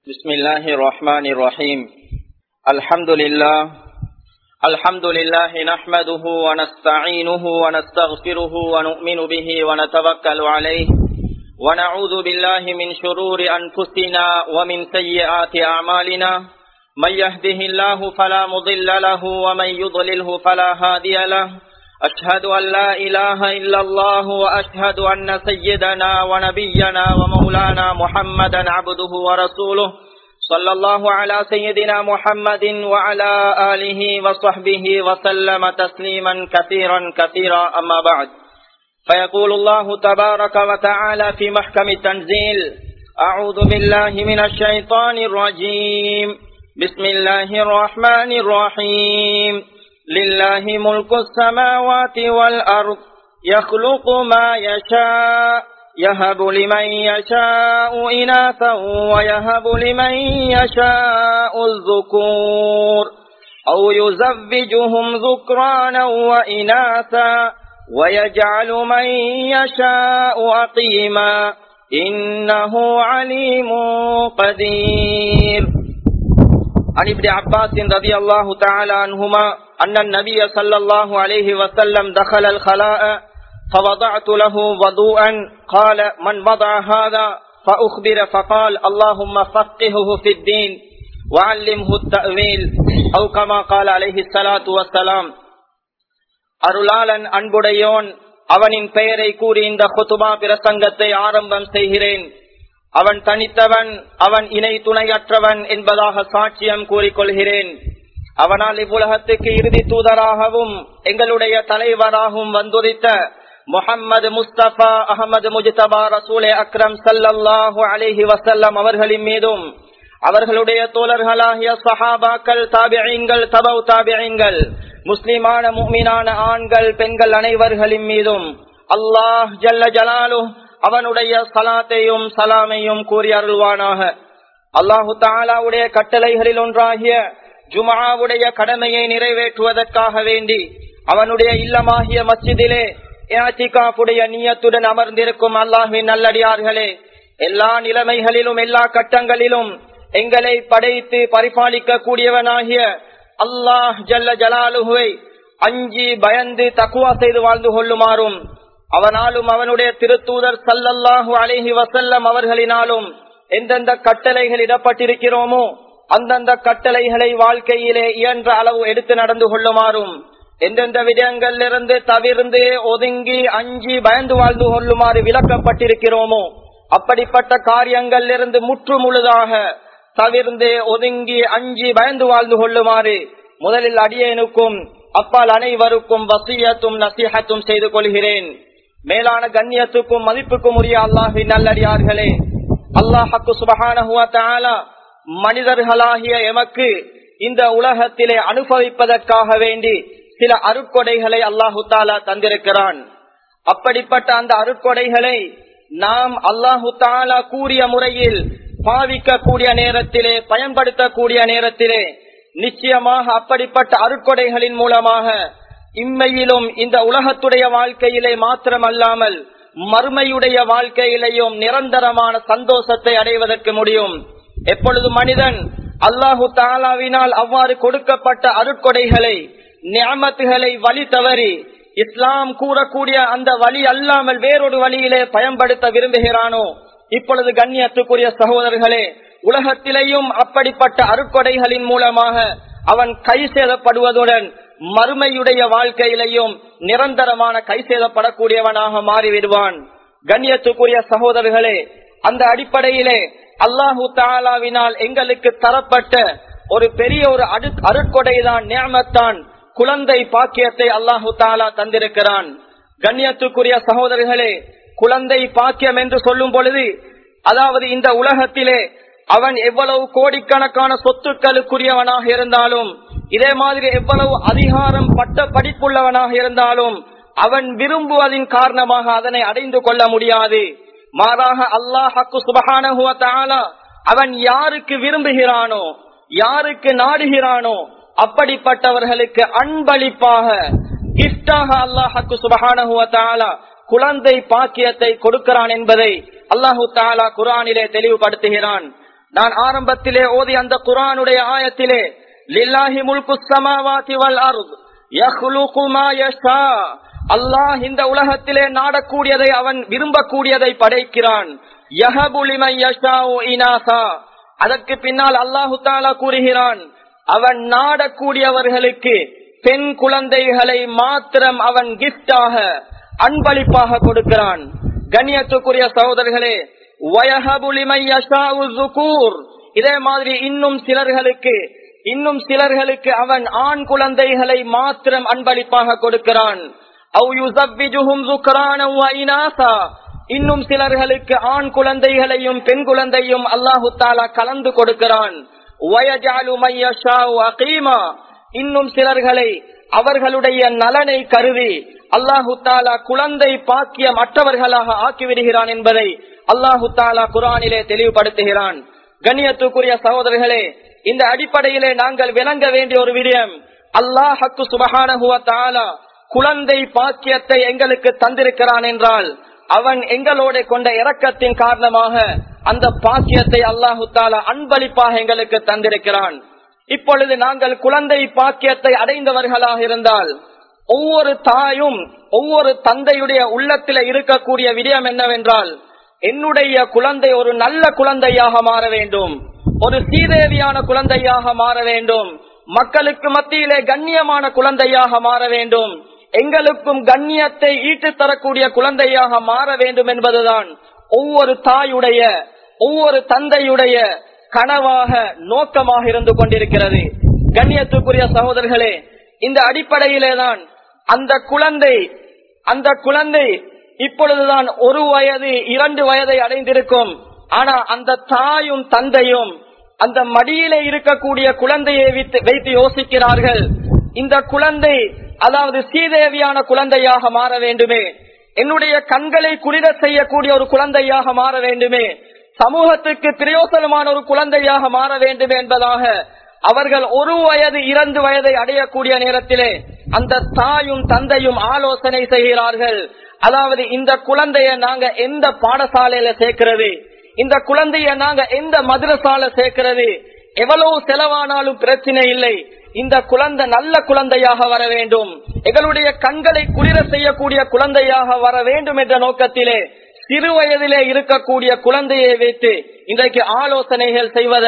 بسم الله الرحمن الرحيم الحمد لله الحمد لله نحمده ونستعينه ونستغفره ونؤمن به ونتوكل عليه ونعوذ بالله من شرور أنفسنا ومن سيئات أعمالنا من يهده الله فلا مضل له ومن يضلله فلا هادي له أشهد أن لا إله إلا الله وأشهد أن سيدنا ونبينا ومولانا محمدا عبده ورسوله صلى الله على سيدنا محمد وعلى آله وصحبه وسلم تسليما كثيرا كثيرا أما بعد فيقول الله تبارك وتعالى في محكم التنزيل أعوذ بالله من الشيطان الرجيم بسم الله الرحمن الرحيم لله ملك السماوات والأرض يخلق ما يشاء يهب لمن يشاء إناثا ويهب لمن يشاء الذكور أو يزوجهم ذكرانا وإناثا ويجعل من يشاء أقيما إنه عليم قدير عن ابن عباس رضي الله تعالى عنهما أن النبي صلى الله عليه وسلم دخل الخلاء فوضعت له وضوءا قال من وضع هذا فأخبر فقال اللهم فقهه في الدين وعلمه التأويل أو كما قال عليه الصلاة والسلام அருளாளன் அன்புடையோன் அவனின் பெயரை கூறி இந்த குத்துபா பிரசங்கத்தை ஆரம்பம் செய்கிறேன் அவன் தனித்தவன் அவன் இணை துணையற்றவன் என்பதாக சாட்சியம் கூறிக்கொள்கிறேன் அவனால் இவ்வுலகத்துக்கு இறுதி தூதராகவும் எங்களுடைய தலைவராகவும் வந்துரித்த முகம்மது முஸ்தபா அகமது முஜ்தபா ரசூலே அக்ரம் சல்லல்லாஹு அலிஹி வசல்லம் அவர்களின் மீதும் அவர்களுடைய தோழர்களாகிய சஹாபாக்கள் தாபியங்கள் தபவ் தாபியங்கள் முஸ்லிமான முக்மினான ஆண்கள் பெண்கள் அனைவர்களின் மீதும் அல்லாஹ் ஜல்ல ஜலாலு அவனுடைய சலாத்தையும் சலாமையும் கூறி அருள்வானாக அல்லாஹு தாலாவுடைய கட்டளைகளில் ஒன்றாகிய ஜுமாவுடைய கடமையை நிறைவேற்றுவதற்காக வேண்டி அவனுடைய இல்லமாகிய மஸ்ஜிதிலே ஏத்திகாப்புடைய நீயத்துடன் அமர்ந்திருக்கும் அல்லாஹின் நல்லடியார்களே எல்லா நிலைமைகளிலும் எல்லா கட்டங்களிலும் எங்களை படைத்து பரிபாலிக்க கூடியவனாகிய அல்லாஹ் ஜல்ல ஜலாலுவை அஞ்சி பயந்து தக்குவா செய்து வாழ்ந்து கொள்ளுமாறும் அவனாலும் அவனுடைய திருத்தூதர் சல்லல்லாஹு அலேஹி வசல்லம் அவர்களினாலும் எந்தெந்த கட்டளைகள் இடப்பட்டிருக்கிறோமோ அந்தந்த கட்டளைகளை வாழ்க்கையிலே இயன்ற அளவு எடுத்து நடந்து கொள்ளுமாறும் எந்தெந்த விடயங்களிலிருந்து தவிர்ந்து ஒதுங்கி அஞ்சி பயந்து வாழ்ந்து கொள்ளுமாறு விளக்கப்பட்டிருக்கிறோமோ அப்படிப்பட்ட காரியங்களிலிருந்து முற்று முழுதாக தவிர்ந்து ஒதுங்கி அஞ்சி பயந்து வாழ்ந்து கொள்ளுமாறு முதலில் அடியேனுக்கும் அப்பால் அனைவருக்கும் வசியத்தும் நசீகத்தும் செய்து கொள்கிறேன் மேலான கண்ணியத்துக்கும் மதிப்புக்கும் உரிய அல்லாஹி நல்லடியார்களே அல்லாஹக்கு சுபகான மனிதர்களாகிய எமக்கு இந்த உலகத்திலே அனுபவிப்பதற்காக வேண்டி சில அருட்கொடைகளை அல்லாஹு தாலா தந்திருக்கிறான் அப்படிப்பட்ட அந்த அருட்கொடைகளை நாம் அல்லாஹு தாலா கூறிய முறையில் பாவிக்கக்கூடிய நேரத்திலே பயன்படுத்தக்கூடிய நேரத்திலே நிச்சயமாக அப்படிப்பட்ட அருட்கொடைகளின் மூலமாக இம்மையிலும் இந்த உலகத்துடைய வாழ்க்கையிலே மாத்திரமல்லாமல் மறுமையுடைய வாழ்க்கையிலேயும் நிரந்தரமான சந்தோஷத்தை அடைவதற்கு முடியும் எப்பொழுது மனிதன் அல்லாஹு தாலாவினால் அவ்வாறு கொடுக்கப்பட்ட அருட்கொடைகளை நியமத்துகளை வழி தவறி இஸ்லாம் கூறக்கூடிய அந்த வழி அல்லாமல் வேறொரு வழியிலே பயன்படுத்த விரும்புகிறானோ இப்பொழுது கண்ணியத்துக்குரிய சகோதரர்களே உலகத்திலேயும் அப்படிப்பட்ட அருட்கொடைகளின் மூலமாக அவன் கை சேதப்படுவதுடன் மறுமையுடைய வாழ்க்கையிலையும் நிரந்தரமான கை சேதப்படக்கூடியவனாக மாறிவிடுவான் கண்ணியத்துக்குரிய சகோதரர்களே அந்த அடிப்படையிலே அல்லாஹு தாலாவினால் எங்களுக்கு தரப்பட்ட ஒரு பெரிய ஒரு அடு அருட்கொடைதான் நியமத்தான் குழந்தை பாக்கியத்தை அல்லாஹு தாலா தந்திருக்கிறான் கண்ணியத்துக்குரிய சகோதரர்களே குழந்தை பாக்கியம் என்று சொல்லும் பொழுது அதாவது இந்த உலகத்திலே அவன் எவ்வளவு கோடிக்கணக்கான சொத்துக்களுக்குரியவனாக இருந்தாலும் இதே மாதிரி எவ்வளவு அதிகாரம் பட்ட படிப்புள்ளவனாக இருந்தாலும் அவன் விரும்புவதின் காரணமாக அதனை அடைந்து கொள்ள முடியாது மாறாக அல்லாஹக்கு சுபகான அவன் யாருக்கு விரும்புகிறானோ யாருக்கு நாடுகிறானோ அப்படிப்பட்டவர்களுக்கு அன்பளிப்பாக கிஃப்டாக அல்லாஹக்கு சுபகான குழந்தை பாக்கியத்தை கொடுக்கிறான் என்பதை அல்லாஹு தாலா குரானிலே தெளிவுபடுத்துகிறான் நான் ஆரம்பத்திலே ஓதி அந்த குரானுடைய ஆயத்திலே லில்லாஹி முல்கு சமாவாதி வல் அர்த் யஹ்லுகு மா யஷா அல்லாஹ் இந்த உலகத்திலே நாடக்கூடியதை அவன் விரும்பக்கூடியதை படைக்கிறான் யஹபு லிமன் யஷாஉ இனாசா அதற்கு பின்னால் அல்லாஹு தாலா கூறுகிறான் அவன் நாடக்கூடியவர்களுக்கு பெண் குழந்தைகளை மாத்திரம் அவன் கிஃப்டாக அன்பளிப்பாக கொடுக்கிறான் கண்ணியத்துக்குரிய சகோதரர்களே வயஹபு லிமன் யஷாஉ ஸுகூர் இதே மாதிரி இன்னும் சிலர்களுக்கு இன்னும் சிலர்களுக்கு அவன் ஆண் குழந்தைகளை மாத்திரம் அன்பளிப்பாக கொடுக்கிறான் அவு யுஸவ்விஜுஹும் ஸுக்ரானன் வ இனாசா இன்னும் சிலர்களுக்கு ஆண் குழந்தைகளையும் பெண் குழந்தையும் அல்லாஹு தாலா கலந்து கொடுக்கிறான் வயஜாலு மையஷாஉ அகீமா இன்னும் சிலர்களை அவர்களுடைய நலனை கருதி அல்லாஹு தாலா குழந்தை பாக்கியம் அற்றவர்களாக ஆக்கிவிடுகிறான் என்பதை அல்லாஹு தாலா குரானிலே தெளிவுபடுத்துகிறான் கண்ணியத்துக்குரிய சகோதரர்களே இந்த அடிப்படையிலே நாங்கள் விளங்க வேண்டிய ஒரு விடயம் அல்லாஹக்கு சுபகானஹுவ தாலா குழந்தை பாக்கியத்தை எங்களுக்கு தந்திருக்கிறான் என்றால் அவன் எங்களோட கொண்ட இரக்கத்தின் காரணமாக அந்த பாக்கியத்தை அல்லாஹு தாலா அன்பளிப்பாக எங்களுக்கு தந்திருக்கிறான் இப்பொழுது நாங்கள் குழந்தை பாக்கியத்தை அடைந்தவர்களாக இருந்தால் ஒவ்வொரு தாயும் ஒவ்வொரு தந்தையுடைய உள்ளத்தில இருக்கக்கூடிய விடயம் என்னவென்றால் என்னுடைய குழந்தை ஒரு நல்ல குழந்தையாக மாற வேண்டும் ஒரு சீதேவியான குழந்தையாக மாற வேண்டும் மக்களுக்கு மத்தியிலே கண்ணியமான குழந்தையாக மாற வேண்டும் எங்களுக்கும் கண்ணியத்தை ஈட்டு தரக்கூடிய குழந்தையாக மாற வேண்டும் என்பதுதான் ஒவ்வொரு தாயுடைய ஒவ்வொரு தந்தையுடைய கனவாக நோக்கமாக இருந்து கொண்டிருக்கிறது கண்ணியத்துக்குரிய சகோதரர்களே இந்த அடிப்படையிலே தான் அந்த குழந்தை அந்த குழந்தை இப்பொழுதுதான் ஒரு வயது இரண்டு வயதை அடைந்திருக்கும் ஆனா அந்த தாயும் தந்தையும் அந்த மடியிலே இருக்கக்கூடிய குழந்தையை வைத்து வைத்து யோசிக்கிறார்கள் இந்த குழந்தை அதாவது சீதேவியான குழந்தையாக மாற வேண்டுமே என்னுடைய கண்களை குளிர செய்யக்கூடிய ஒரு குழந்தையாக மாற வேண்டுமே சமூகத்துக்கு பிரயோசனமான ஒரு குழந்தையாக மாற வேண்டும் என்பதாக அவர்கள் ஒரு வயது இரண்டு வயதை அடையக்கூடிய நேரத்திலே அந்த தாயும் தந்தையும் ஆலோசனை செய்கிறார்கள் அதாவது இந்த குழந்தைய நாங்க எந்த பாடசாலையில சேர்க்கிறது இந்த குழந்தைய நாங்க எந்த மதுரசால சேர்க்கிறது எவ்வளவு செலவானாலும் பிரச்சனை இல்லை இந்த குழந்தை நல்ல குழந்தையாக வர வேண்டும் எங்களுடைய கண்களை குளிர செய்யக்கூடிய குழந்தையாக வர வேண்டும் என்ற நோக்கத்திலே சிறு வயதிலே இருக்கக்கூடிய குழந்தையை வைத்து இன்றைக்கு ஆலோசனைகள் செய்வத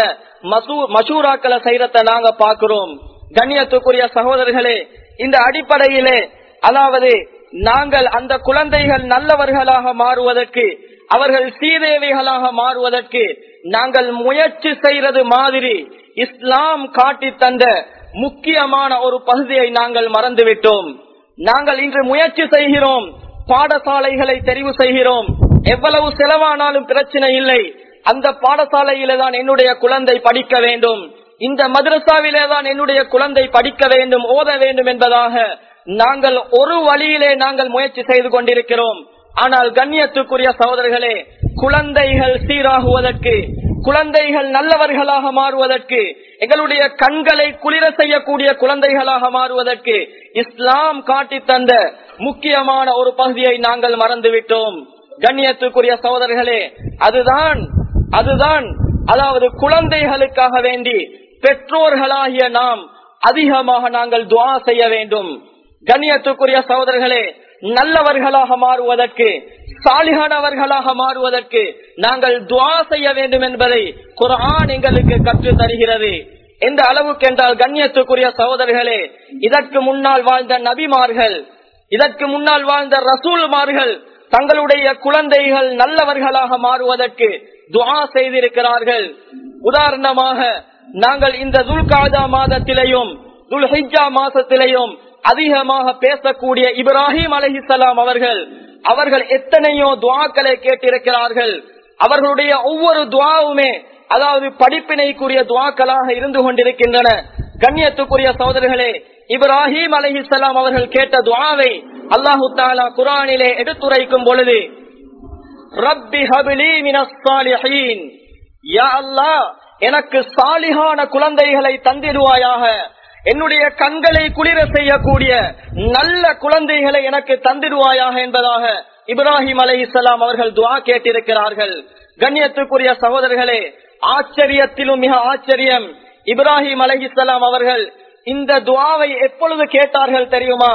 மசூராக்களை செய்யறத நாங்க பார்க்கிறோம் கண்ணியத்துக்குரிய சகோதரர்களே இந்த அடிப்படையிலே அதாவது நாங்கள் அந்த குழந்தைகள் நல்லவர்களாக மாறுவதற்கு அவர்கள் சீதேவிகளாக மாறுவதற்கு நாங்கள் முயற்சி செய்யறது மாதிரி இஸ்லாம் காட்டி தந்த முக்கியமான ஒரு பகுதியை நாங்கள் மறந்துவிட்டோம் நாங்கள் இன்று முயற்சி செய்கிறோம் பாடசாலைகளை தெரிவு செய்கிறோம் எவ்வளவு செலவானாலும் பிரச்சனை இல்லை அந்த பாடசாலையிலே தான் என்னுடைய குழந்தை படிக்க வேண்டும் இந்த மதரசாவிலே தான் என்னுடைய குழந்தை படிக்க வேண்டும் ஓத வேண்டும் என்பதாக நாங்கள் ஒரு வழியிலே நாங்கள் முயற்சி செய்து கொண்டிருக்கிறோம் ஆனால் கண்ணியத்துக்குரிய சகோதரர்களே குழந்தைகள் சீராகுவதற்கு குழந்தைகள் நல்லவர்களாக மாறுவதற்கு எங்களுடைய கண்களை குளிர செய்யக்கூடிய குழந்தைகளாக மாறுவதற்கு இஸ்லாம் காட்டி தந்த முக்கியமான ஒரு பகுதியை நாங்கள் மறந்துவிட்டோம் கண்ணியத்துக்குரிய சகோதரர்களே அதுதான் அதுதான் அதாவது குழந்தைகளுக்காக வேண்டி பெற்றோர்களாகிய நாம் அதிகமாக நாங்கள் துவா செய்ய வேண்டும் கண்ணியத்துக்குரிய சகோதரர்களே நல்லவர்களாக மாறுவதற்கு சாலிகானவர்களாக மாறுவதற்கு நாங்கள் துவா செய்ய வேண்டும் என்பதை குரான் எங்களுக்கு கற்று தருகிறது எந்த அளவுக்கு என்றால் கண்ணியத்துக்குரிய சகோதரர்களே இதற்கு முன்னால் வாழ்ந்த நபிமார்கள் இதற்கு முன்னால் வாழ்ந்த ரசூல்மார்கள் தங்களுடைய குழந்தைகள் நல்லவர்களாக மாறுவதற்கு துவா செய்திருக்கிறார்கள் உதாரணமாக நாங்கள் இந்த துல்காதா மாதத்திலேயும் துல் ஹிஜா மாசத்திலேயும் அதிகமாக பேசக்கூடிய இப்ராஹிம் அலஹிசலாம் அவர்கள் அவர்கள் எத்தனையோ துவாக்களை கேட்டிருக்கிறார்கள் அவர்களுடைய ஒவ்வொரு துவாவுமே அதாவது படிப்பினைக்குரிய துவாக்களாக இருந்து கொண்டிருக்கின்றன கண்ணியத்துக்குரிய சகோதரர்களே இப்ராஹிம் அலஹிசலாம் அவர்கள் கேட்ட துவாவை அல்லாஹு தாலா குரானிலே எடுத்துரைக்கும் பொழுது ரப்பி ஹபிலி மினஸ்ஸாலிஹீன் யா அல்லாஹ் எனக்கு சாலிகான குழந்தைகளை தந்திடுவாயாக என்னுடைய கண்களை குளிர செய்யக்கூடிய நல்ல குழந்தைகளை எனக்கு தந்திடுவாயாக என்பதாக இப்ராஹிம் அலை இஸ்லாம் அவர்கள் துவா கேட்டிருக்கிறார்கள் கண்ணியத்துக்குரிய சகோதரர்களே ஆச்சரியத்திலும் மிக ஆச்சரியம் இப்ராஹிம் அலஹிசலாம் அவர்கள் இந்த துவாவை எப்பொழுது கேட்டார்கள் தெரியுமா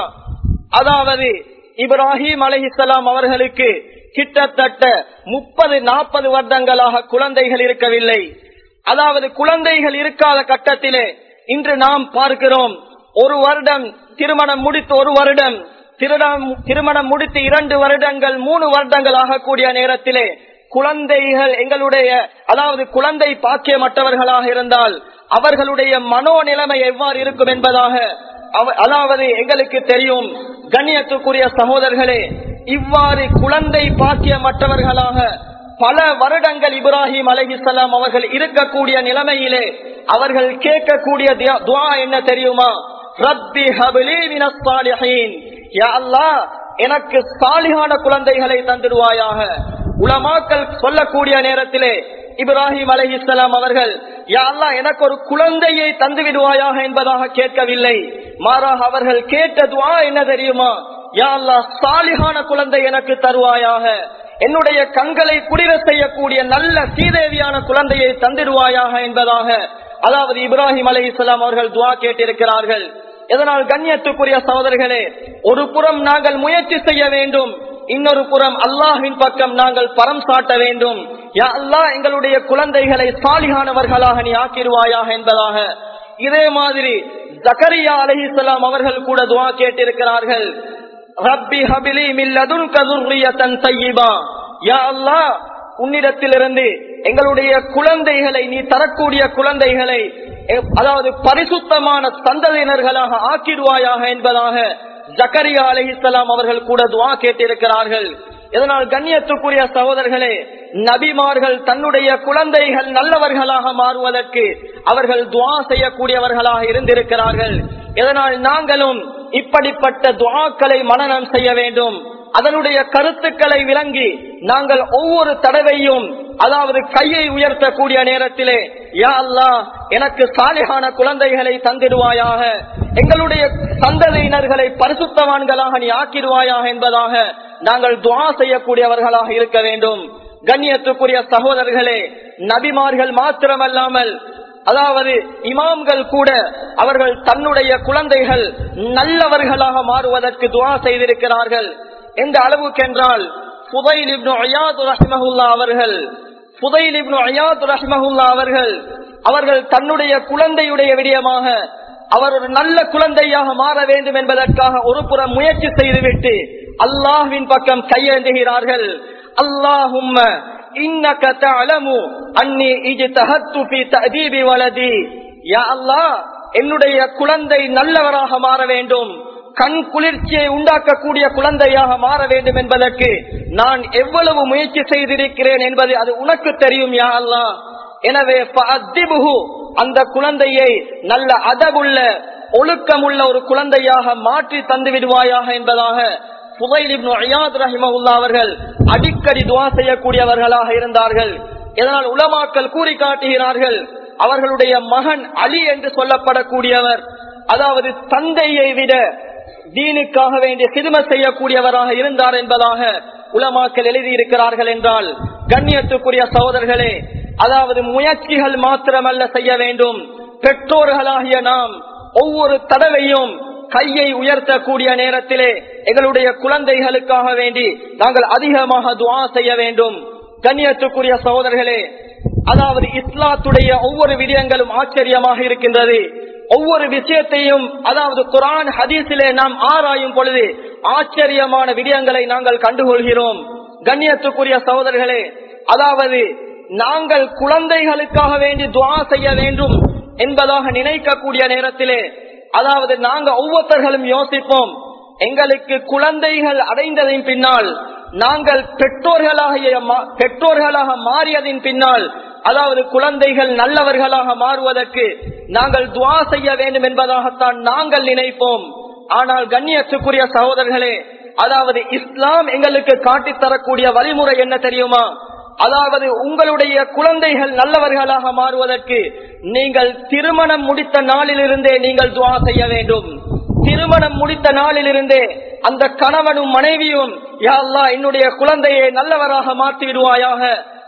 அதாவது இப்ராஹிம் அலஹிசலாம் அவர்களுக்கு கிட்டத்தட்ட முப்பது நாற்பது வருடங்களாக குழந்தைகள் இருக்கவில்லை அதாவது குழந்தைகள் இருக்காத கட்டத்திலே இன்று நாம் பார்க்கிறோம் ஒரு வருடம் திருமணம் முடித்து ஒரு வருடம் திருடம் திருமணம் முடித்து இரண்டு வருடங்கள் மூணு வருடங்கள் ஆகக்கூடிய நேரத்திலே குழந்தைகள் எங்களுடைய அதாவது குழந்தை பாக்கியமற்றவர்களாக இருந்தால் அவர்களுடைய மனோ நிலைமை எவ்வாறு இருக்கும் என்பதாக அவ- அதாவது எங்களுக்கு தெரியும் கண்ணியத்துக்குரிய சகோதரர்களே இவ்வாறு குழந்தை பாக்கியமற்றவர்களாக பல வருடங்கள் இப்ராஹிம் அலைஹிஸ்ஸலாம் அவர்கள் இருக்கக்கூடிய நிலைமையிலே அவர்கள் கேட்கக்கூடிய தியா- துஆ என்ன தெரியுமா ரப்பி ஹப்லி மினஸ் சாலிஹீன் யா அல்லாஹ் எனக்கு சாலிகான குழந்தைகளை தந்துடுவாயாக உலமாக்கள் சொல்லக்கூடிய நேரத்திலே இப்ராஹிம் அலைஹிஸ்ஸலாம் அவர்கள் யா அல்லாஹ் எனக்கு ஒரு குழந்தையை தந்து விடுவாயாக என்பதாக கேட்கவில்லை மாறாக அவர்கள் கேட்ட துஆ என்ன தெரியுமா யா அல்லாஹ் சாலிகான குழந்தை எனக்கு தருவாயாக என்னுடைய கண்களை குடிர செய்யக்கூடிய நல்ல சீதேவியான குழந்தையை தந்திடுவாயாக என்பதாக அதாவது இப்ராஹிம் அலை இஸ்லாம் அவர்கள் துவா கேட்டிருக்கிறார்கள் இதனால் கண்ணியத்துக்குரிய சகோதரர்களே ஒரு புறம் நாங்கள் முயற்சி செய்ய வேண்டும் இன்னொரு புறம் அல்லாஹின் பக்கம் நாங்கள் பரம் சாட்ட வேண்டும் யா அல்லாஹ் எங்களுடைய குழந்தைகளை சாலிகானவர்களாக நீ ஆக்கிடுவாயாக என்பதாக இதே மாதிரி ஜக்கரியா அலைஹிஸ்ஸலாம் அவர்கள் கூட துவா கேட்டிருக்கிறார்கள் ரப்பி ஹபிலி மில்லதுன் கதுர்ரியத்தன் தையிபா யா அல்லாஹ் உன்னிடத்திலிருந்து எங்களுடைய குழந்தைகளை நீ தரக்கூடிய குழந்தைகளை எ- அதாவது பரிசுத்தமான சந்ததியினர்களாக ஆக்கிடுவாயாக என்பதாக ஜக்கரியா அலைஹிஸ்ஸலாம் அவர்கள் கூட துவா கேட்டிருக்கிறார்கள் இதனால் கண்ணியத்துக்குரிய சகோதரர்களே நபிமார்கள் தன்னுடைய குழந்தைகள் நல்லவர்களாக மாறுவதற்கு அவர்கள் துவா செய்யக்கூடியவர்களாக இருந்திருக்கிறார்கள் இதனால் நாங்களும் இப்படிப்பட்ட துவாக்களை மனனம் செய்ய வேண்டும் அதனுடைய கருத்துக்களை விளங்கி நாங்கள் ஒவ்வொரு தடவையும் அதாவது கையை உயர்த்தக்கூடிய நேரத்திலே யா அல்லாஹ் எனக்கு சாலிகான குழந்தைகளை தந்திடுவாயாக எங்களுடைய சந்ததியினர்களை பரிசுத்தவான்களாக நீ ஆக்கிடுவாயாக என்பதாக நாங்கள் துவா செய்யக்கூடியவர்களாக இருக்க வேண்டும் கண்ணியத்துக்குரிய சகோதரர்களே நபிமார்கள் மாத்திரமல்லாமல் அதாவது இமாம்கள் கூட அவர்கள் தன்னுடைய குழந்தைகள் நல்லவர்களாக மாறுவதற்கு துவா செய்திருக்கிறார்கள் எந்த அளவுக்கு என்றால் புதைல் இப்னு அயாத் ரஹ்மஹுல்லா அவர்கள் புதைல் இப்னு அயாத் ரஹ்மஹுல்லா அவர்கள் அவர்கள் தன்னுடைய குழந்தையுடைய விடயமாக அவர் ஒரு நல்ல குழந்தையாக மாற வேண்டும் என்பதற்காக ஒரு புறம் முயற்சி செய்துவிட்டு அல்லாஹ்வின் பக்கம் கையேந்துகிறார்கள் அல்லாஹும்ம இன்னக தஅலமு அன்னி இஜ்தஹத்து ஃபீ தஅதீபி வலதி யா அல்லாஹ் என்னுடைய குழந்தை நல்லவராக மாற வேண்டும் கண் குளிர்ச்சியை உண்டாக்கக்கூடிய குழந்தையாக மாற வேண்டும் என்பதற்கு நான் எவ்வளவு முயற்சி செய்திருக்கிறேன் என்பது அது உனக்கு தெரியும் யா அல்லாஹ் எனவே ஃபஅத்திபுஹு, அந்த குழந்தையை நல்ல அதவுள்ள ஒழுக்கமுள்ள ஒரு குழந்தையாக மாற்றி தந்து விடுவாயாக என்பதாக புதைல் இப்னு அயாத் ரஹிமஹுல்லா அவர்கள் அடிக்கடி துவா செய்யக்கூடியவர்களாக இருந்தார்கள் இதனால் உலமாக்கள் கூறி காட்டுகிறார்கள் அவர்களுடைய மகன் அலி என்று சொல்லப்படக்கூடியவர் அதாவது தந்தையை விட தீனுக்காக வேண்டிய சிறும செய்யக்கூடியவராக இருந்தார் என்பதாக உலமாக்கள் எழுதியிருக்கிறார்கள் என்றால் கண்ணியத்துக்குரிய சகோதரர்களே அதாவது முயற்சிகள் மாத்திரமல்ல செய்ய வேண்டும் பெற்றோர்களாகிய நாம் ஒவ்வொரு தடவையும் கையை உயர்த்தக்கூடிய நேரத்திலே எங்களுடைய குழந்தைகளுக்காக வேண்டி நாங்கள் அதிகமாக துவா செய்ய வேண்டும் கண்ணியத்துக்குரிய சகோதரர்களே அதாவது இஸ்லாத்துடைய ஒவ்வொரு விடயங்களும் ஆச்சரியமாக இருக்கின்றது ஒவ்வொரு விஷயத்தையும் அதாவது குரான் ஹதீஸிலே நாம் ஆராயும் பொழுது ஆச்சரியமான விடயங்களை நாங்கள் கண்டுகொள்கிறோம் கண்ணியத்துக்குரிய சகோதரர்களே அதாவது நாங்கள் குழந்தைகளுக்காக வேண்டி துவா செய்ய வேண்டும் என்பதாக நினைக்கக்கூடிய நேரத்திலே அதாவது நாங்க ஒவ்வொருத்தர்களும் யோசிப்போம் எங்களுக்கு குழந்தைகள் அடைந்ததின் பின்னால் நாங்கள் பெற்றோர்களாக மா- பெற்றோர்களாக மாறியதின் பின்னால் அதாவது குழந்தைகள் நல்லவர்களாக மாறுவதற்கு நாங்கள் துவா செய்ய வேண்டும் என்பதாகத்தான் நாங்கள் நினைப்போம் ஆனால் கண்ணியத்துக்குரிய சகோதரர்களே அதாவது இஸ்லாம் எங்களுக்கு காட்டித் தரக்கூடிய வழிமுறை என்ன தெரியுமா அதாவது உங்களுடைய குழந்தைகள் நல்லவர்களாக மாறுவதற்கு நீங்கள் திருமணம் முடித்த நாளிலிருந்தே நீங்கள் துவா செய்ய வேண்டும் திருமணம் முடித்த நாளிலிருந்தே அந்த கணவனும் மனைவியும் யா அல்லாஹ் என்னுடைய குழந்தையை நல்லவராக மாற்றி விடுவாயாக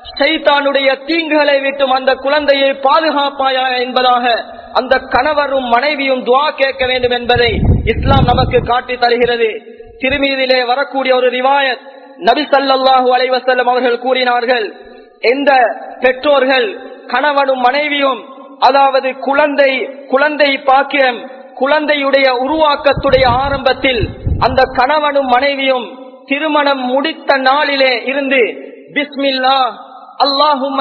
சைத்தானுடைய தீங்குகளை விட்டும் அந்த குழந்தையை பாதுகாப்பாயா என்பதாக அந்த கணவரும் மனைவியும் துவா கேட்க வேண்டும் என்பதை இஸ்லாம் நமக்கு காட்டி தருகிறது திருமீதிலே வரக்கூடிய ஒரு ரிவாயத் நபி சல்லாஹூ அலைவசல்லம் அவர்கள் கூறினார்கள் எந்த பெற்றோர்கள் கணவனும் மனைவியும் அதாவது குழந்தை குழந்தை பாக்கியம் குழந்தையுடைய உருவாக்கத்துடைய ஆரம்பத்தில் அந்த கணவனும் மனைவியும் திருமணம் முடித்த நாளிலே இருந்து பிஸ்மில்லா அல்லாஹும்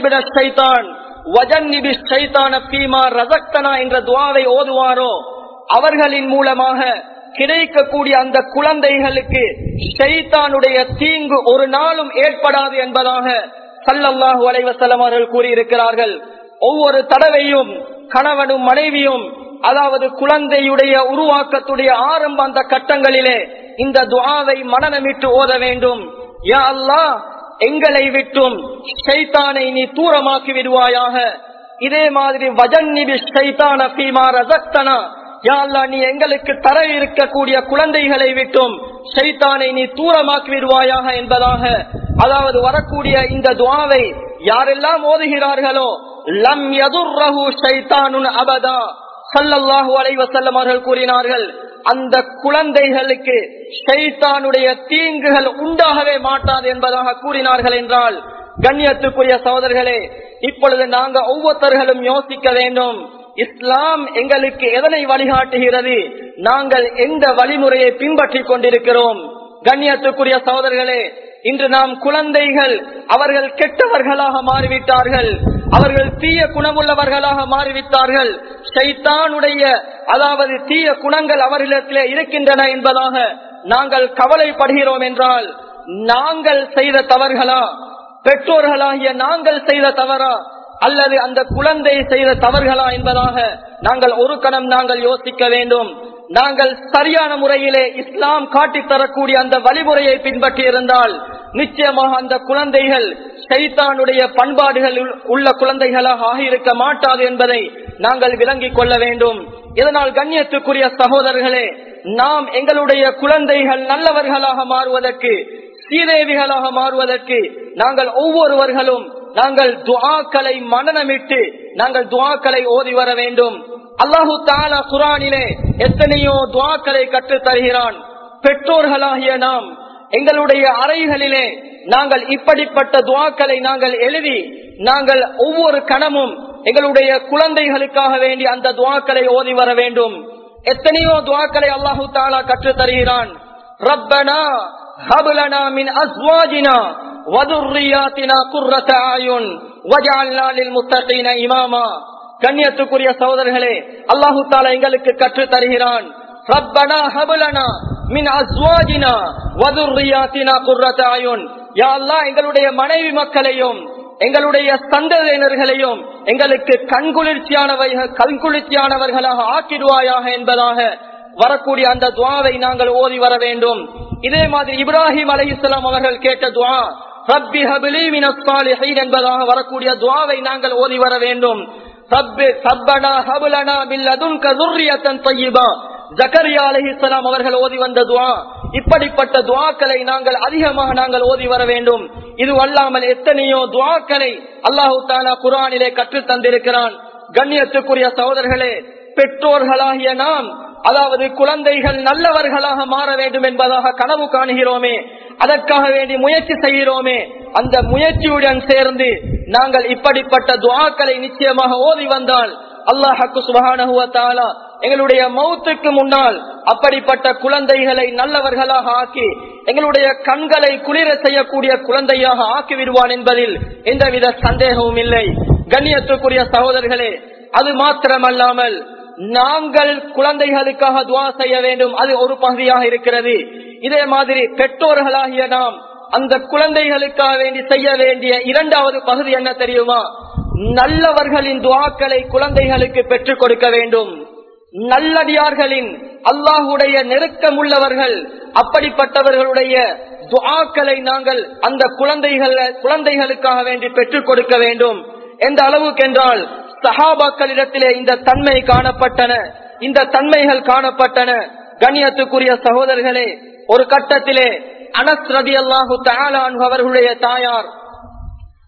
என்ற துவாவை ஓதுவாரோ அவர்களின் மூலமாக கிடைக்கக்கூடிய அந்த குழந்தைகளுக்கு ஷைத்தானுடைய தீங்கு ஒரு நாளும் ஏற்படாது என்பதாக சல்லல்லாஹு அலைவசல்லம் அவர்கள் கூறியிருக்கிறார்கள் ஒவ்வொரு தடவையும் கணவனும் மனைவியும் அதாவது குழந்தையுடைய உருவாக்கத்துடைய ஆரம்ப அந்த கட்டங்களிலே இந்த துவாவை மனநமிட்டு ஓத வேண்டும் யா அல்லாஹ் எங்களை விட்டும் ஷைத்தானை நீ தூரமாக்கி விடுவாயாக இதே மாதிரி வஜன் நிபி ஷைத்தான பீமா ரசக்தனா யா அல்லாஹ் நீ எங்களுக்கு தர இருக்கக்கூடிய குழந்தைகளை விட்டும் ஷைத்தானை நீ தூரமாக்கி விடுவாயாக என்பதாக அதாவது வரக்கூடிய இந்த துவாவை யாரெல்லாம் ஓதுகிறார்களோ லம் யதுர்ரஹு ஷைத்தானுன் அபதா சல்லல்லாஹு அலைஹி வஸல்லம் அவர்கள் கூறினார்கள் அந்த குழந்தைகளுக்கு ஷைத்தானுடைய தீங்குகள் உண்டாகவே மாட்டாது என்பதாக கூறினார்கள் என்றால் கண்ணியத்துக்குரிய சகோதரர்களே இப்பொழுது நாங்க ஒவ்வொருத்தர்களும் யோசிக்க வேண்டும் இஸ்லாம் எங்களுக்கு எதனை வழிகாட்டுகிறது நாங்கள் எந்த வழிமுறையை பின்பற்றிக் கொண்டிருக்கிறோம் கண்ணியத்துக்குரிய சகோதரர்களே இன்று நாம் குழந்தைகள் அவர்கள் கெட்டவர்களாக மாறிவிட்டார்கள் அவர்கள் தீய குணமுள்ளவர்களாக மாறிவிட்டார்கள் சைத்தானுடைய அதாவது தீய குணங்கள் அவர்களிடத்திலே இருக்கின்றன என்பதாக நாங்கள் கவலைப்படுகிறோம் என்றால் நாங்கள் செய்த தவறுகளா பெற்றோர்களாகிய நாங்கள் செய்த தவறா அல்லது அந்த குழந்தை செய்த தவறுகளா என்பதாக நாங்கள் ஒரு கணம் நாங்கள் யோசிக்க வேண்டும் நாங்கள் சரியான முறையிலே இஸ்லாம் காட்டித் தரக்கூடிய அந்த வழிமுறையை பின்பற்றி இருந்தால் நிச்சயமாக அந்த குழந்தைகள் சைத்தானுடைய பண்பாடுகள் உள்ள குழந்தைகளாக ஆகியிருக்க மாட்டாது என்பதை நாங்கள் விளங்கிக் கொள்ள வேண்டும் இதனால் கண்ணியத்துக்குரிய சகோதரர்களே நாம் எங்களுடைய குழந்தைகள் நல்லவர்களாக மாறுவதற்கு சீதேவிகளாக மாறுவதற்கு நாங்கள் ஒவ்வொருவர்களும் நாங்கள் துவாக்களை மனநமிட்டு நாங்கள் துவாக்களை ஓதி வர வேண்டும் அல்லாஹு தாலா குரானிலே எத்தனையோ துவாக்களை கற்றுத் தருகிறான் பெற்றோர்களாகிய நாம் எங்களுடைய அறைகளிலே நாங்கள் இப்படிப்பட்ட துவாக்களை நாங்கள் எழுதி நாங்கள் ஒவ்வொரு கணமும் எங்களுடைய குழந்தைகளுக்காக வேண்டி அந்த துவாக்களை ஓதி வர வேண்டும் எத்தனையோ துவாக்களை அல்லாஹு தாலா கற்றுத் தருகிறான் ரப்பனா ஹபுலனா மின் அஸ்வாஜினா வதுர்ரியாத்தினா குர்ரத ஆயுன் வஜால்னா லில் முத்தகீன இமாமா கண்ணியத்துக்குரிய சகோதரர்களே அல்லாஹு தாலா எங்களுக்கு கற்றுத் தருகிறான் ரப்பனா ஹபுலனா மின் அஸ்வாஜினா வதுர்ரியாத்தினா குர்ரத ஆயுன் யா அல்லாஹ் எங்களுடைய மனைவி மக்களையும் எங்களுடைய சந்ததியினர்களையும் எங்களுக்கு கண்குளிர்ச்சியானவை கண்குளிர்ச்சியானவர்களாக ஆக்கிடுவாயாக என்பதாக வரக்கூடிய அந்த துவாவை நாங்கள் ஓதி வர வேண்டும் இதே மாதிரி இப்ராஹிம் அலை இஸ்லாம் அவர்கள் கேட்ட துவா ரப்பி ஹபிலி மினஸ்தாலிஹீன் என்பதாக வரக்கூடிய துவாவை நாங்கள் ஓதி வர வேண்டும் ரப்பி சப்பனா ஹபுலனா பில்லதுன்க துர்ரியத்தன் தய்யிபா ஜக்கரியா அலைஹிஸ்ஸலாம் அவர்கள் ஓதி வந்த துவா இப்படிப்பட்ட துவாக்களை நாங்கள் அதிகமாக நாங்கள் ஓதி வர வேண்டும் இது அல்லாமல் எத்தனையோ துவாக்களை அல்லாஹு தாலா குரானிலே கற்றுத் தந்திருக்கிறான் கண்ணியத்துக்குரிய சகோதரர்களே பெற்றோர்களாகிய நாம் அதாவது குழந்தைகள் நல்லவர்களாக மாற வேண்டும் என்பதாக கனவு காணுகிறோமே அதற்காக வேண்டி முயற்சி செய்கிறோமே அந்த முயற்சியுடன் சேர்ந்து நாங்கள் இப்படிப்பட்ட துவாக்களை நிச்சயமாக ஓதி வந்தால் அல்லாஹக்கு சுபகான எங்களுடைய மௌத்துக்கு முன்னால் அப்படிப்பட்ட குழந்தைகளை நல்லவர்களாக ஆக்கி எங்களுடைய கண்களை குளிர செய்யக்கூடிய குழந்தையாக ஆக்கி விடுவான் என்பதில் எந்தவித சந்தேகமும் இல்லை கண்ணியத்துக்குரிய சகோதரர்களே அது மாத்திரமல்லாமல் நாங்கள் குழந்தைகளுக்காக துவா செய்ய வேண்டும் அது ஒரு பகுதியாக இருக்கிறது இதே மாதிரி பெற்றோர்களாகிய நாம் அந்த குழந்தைகளுக்காக வேண்டி செய்ய வேண்டிய இரண்டாவது பகுதி என்ன தெரியுமா நல்லவர்களின் துவாக்களை குழந்தைகளுக்கு பெற்றுக் கொடுக்க வேண்டும் நல்லடியார்களின் அல்லாஹுடைய நெருக்கம் உள்ளவர்கள் அப்படிப்பட்டவர்களுடைய துவாக்களை நாங்கள் அந்த குழந்தைகள் குழந்தைகளுக்காக வேண்டி பெற்றுக் கொடுக்க வேண்டும் எந்த அளவுக்கு என்றால் சஹாபாக்களிடத்திலே இந்த தன்மை காணப்பட்டன இந்த தன்மைகள் காணப்பட்டன கண்ணியத்துக்குரிய சகோதரர்களே ஒரு கட்டத்திலே அனஸ் ரதி அல்லாஹு அவர்களுடைய தாயார்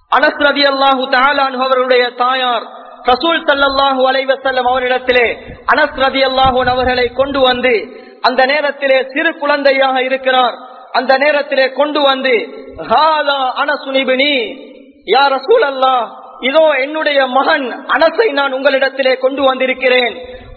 அனஸ் ரதி அல்லாஹு தாலான் அவர்களுடைய தாயார் ரசூல் சல்லாஹூ அலைவசல்லம் அவரிடத்திலே அனஸ் ரதி அல்லாஹூன் அவர்களை கொண்டு வந்து அந்த நேரத்திலே சிறு குழந்தையாக இருக்கிறார் அந்த நேரத்திலே கொண்டு வந்து ஹாலா அனசுனிபினி யா ரசூல் அல்லாஹ் இதோ என்னுடைய மகன் அனசை நான் உங்களிடத்திலே கொண்டு வந்திருக்கிறேன்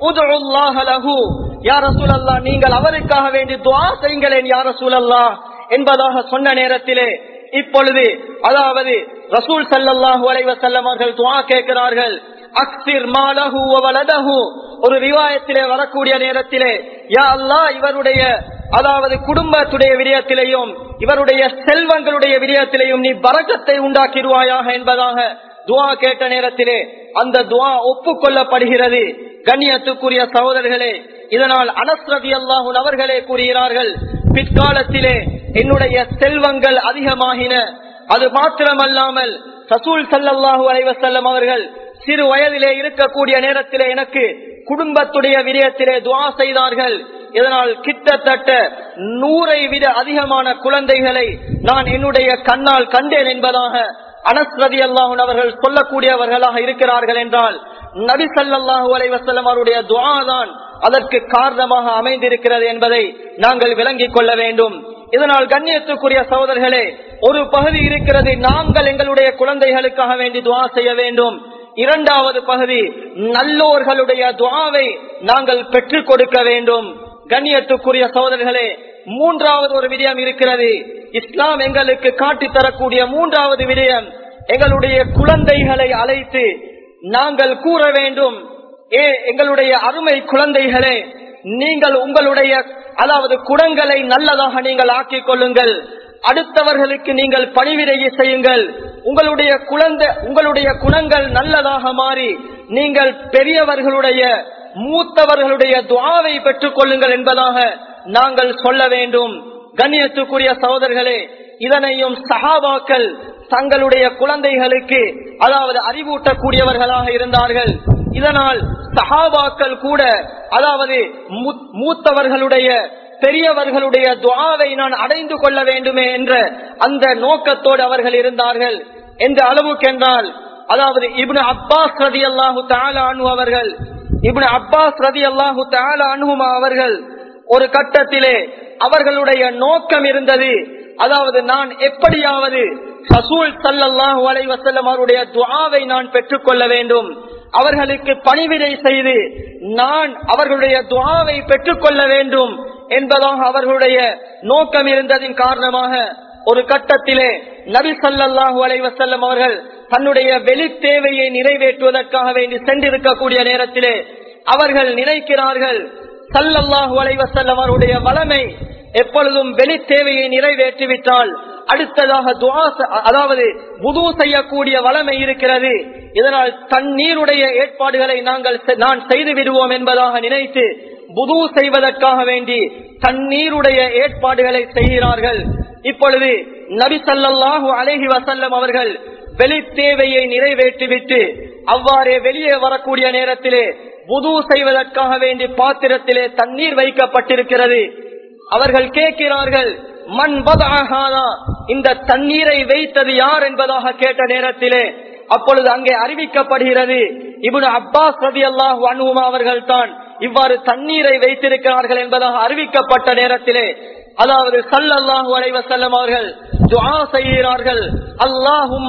நீங்கள் அவருக்காக வேண்டி துவா செய்யுங்களேன் யார சூழல்லா என்பதாக சொன்ன நேரத்திலே இப்பொழுது அதாவது ரசூல் சல்லாஹூ அலைவசல்லம் அவர்கள் துவா கேட்கிறார்கள் அக்சிர் மாலஹு வலதஹு ஒரு ரிவாயத்திலே வரக்கூடிய நேரத்திலே யா அல்லா இவருடைய அதாவது குடும்பத்துடைய விடயத்திலேயும் இவருடைய செல்வங்களுடைய விடயத்திலேயும் நீ பறக்கத்தை உண்டாக்கிடுவாயாக என்பதாக துவா கேட்ட நேரத்திலே அந்த துவா ஒப்புக்கொள்ளப்படுகிறது கண்ணியத்துக்குரிய சகோதரர்களே இதனால் அனஸ்ரதி அல்லாஹூன் அவர்களே கூறுகிறார்கள் பிற்காலத்திலே என்னுடைய செல்வங்கள் அதிகமாகின அது மாத்திரமல்லாமல் சசூல் சல்லாஹூ அலைவசல்லம் அவர்கள் சிறு வயதிலே இருக்கக்கூடிய நேரத்திலே எனக்கு குடும்பத்துடைய விடயத்திலே துவா செய்தார்கள் இதனால் கிட்டத்தட்ட நூறை விட அதிகமான குழந்தைகளை நான் என்னுடைய கண்ணால் கண்டேன் என்பதாக அனஸ்ரதி அல்லாஹூன் அவர்கள் சொல்லக்கூடியவர்களாக இருக்கிறார்கள் என்றால் நபி சல்லாஹூ அலைவசல்லம் அவருடைய துவா தான் அதற்கு காரணமாக அமைந்திருக்கிறது என்பதை நாங்கள் விளங்கிக் கொள்ள வேண்டும் இதனால் கண்ணியத்துக்குரிய சகோதரர்களே ஒரு பகுதி இருக்கிறது நாங்கள் எங்களுடைய குழந்தைகளுக்காக வேண்டி துவா செய்ய வேண்டும் இரண்டாவது பகுதி நல்லோர்களுடைய துவாவை நாங்கள் பெற்றுக் கொடுக்க வேண்டும் கண்ணியத்துக்குரிய சகோதரர்களே மூன்றாவது ஒரு விடயம் இருக்கிறது இஸ்லாம் எங்களுக்கு காட்டி தரக்கூடிய மூன்றாவது விடயம் எங்களுடைய குழந்தைகளை அழைத்து நாங்கள் கூற வேண்டும் ஏ எங்களுடைய அருமை குழந்தைகளே நீங்கள் உங்களுடைய அதாவது குணங்களை நல்லதாக நீங்கள் ஆக்கிக் கொள்ளுங்கள் அடுத்தவர்களுக்கு நீங்கள் பணிவிடையை செய்யுங்கள் உங்களுடைய குழந்தை உங்களுடைய குணங்கள் நல்லதாக மாறி நீங்கள் பெரியவர்களுடைய மூத்தவர்களுடைய துவாவை பெற்றுக் கொள்ளுங்கள் என்பதாக நாங்கள் சொல்ல வேண்டும் கண்ணியத்துக்குரிய சகோதரர்களே இதனையும் சகாபாக்கள் தங்களுடைய குழந்தைகளுக்கு அதாவது அறிவூட்டக்கூடியவர்களாக இருந்தார்கள் இதனால் சகாபாக்கள் கூட அதாவது மூத்தவர்களுடைய பெரியவர்களுடைய துவாவை நான் அடைந்து கொள்ள வேண்டுமே என்ற அந்த நோக்கத்தோடு அவர்கள் இருந்தார்கள் என்ற அளவுக்கு என்றால் அதாவது இப்னு அப்பாஸ் ரதி அல்லாஹு அனு அவர்கள் இப்னு அப்பாஸ் ரதி அல்லாஹு அனுமா அவர்கள் ஒரு கட்டத்திலே அவர்களுடைய நோக்கம் இருந்தது அதாவது நான் எப்படியாவது ரசூல் சல்லாஹூ அலை வசல்லம் அவருடைய துவாவை நான் பெற்றுக்கொள்ள வேண்டும் அவர்களுக்கு பணிவிடை செய்து நான் அவர்களுடைய துவாவை பெற்றுக்கொள்ள வேண்டும் என்பதாக அவர்களுடைய நோக்கம் இருந்ததின் காரணமாக ஒரு கட்டத்திலே நபி சல்லாஹூ அலைவசல்லம் அவர்கள் தன்னுடைய வெளி தேவையை நிறைவேற்றுவதற்காக வேண்டி சென்றிருக்கக்கூடிய நேரத்திலே அவர்கள் நினைக்கிறார்கள் சல்லல்லாஹு அலைவசல்லம் அவருடைய வளமை எப்பொழுதும் வெளி தேவையை நிறைவேற்றிவிட்டால் அடுத்ததாக துவா அதாவது புது செய்யக்கூடிய வளமை இருக்கிறது இதனால் தண்ணீருடைய ஏற்பாடுகளை நாங்கள் நான் செய்து விடுவோம் என்பதாக நினைத்து புது செய்வதற்காக வேண்டி தண்ணீருடைய ஏற்பாடுகளை செய்கிறார்கள் இப்பொழுது நபி சல்லாஹூ அலஹி வசல்லம் அவர்கள் வெளி தேவையை நிறைவேற்றிவிட்டு அவ்வாறே வெளியே வரக்கூடிய நேரத்திலே புது செய்வதற்காக வேண்டி பாத்திரத்திலே தண்ணீர் வைக்கப்பட்டிருக்கிறது அவர்கள் கேட்கிறார்கள் மண் பதாகாதா இந்த தண்ணீரை வைத்தது யார் என்பதாக கேட்ட நேரத்திலே அப்பொழுது அங்கே அறிவிக்கப்படுகிறது இவனு அப்பாஸ் ரதி அல்லாஹ் அனுமா அவர்கள் தான் இவ்வாறு தண்ணீரை வைத்திருக்கிறார்கள் என்பதாக அறிவிக்கப்பட்ட நேரத்திலே அதாவது சல்லல்லாஹு அலைவ செல்லம் அவர்கள் துஆ செய்கிறார்கள் அல்லாஹும்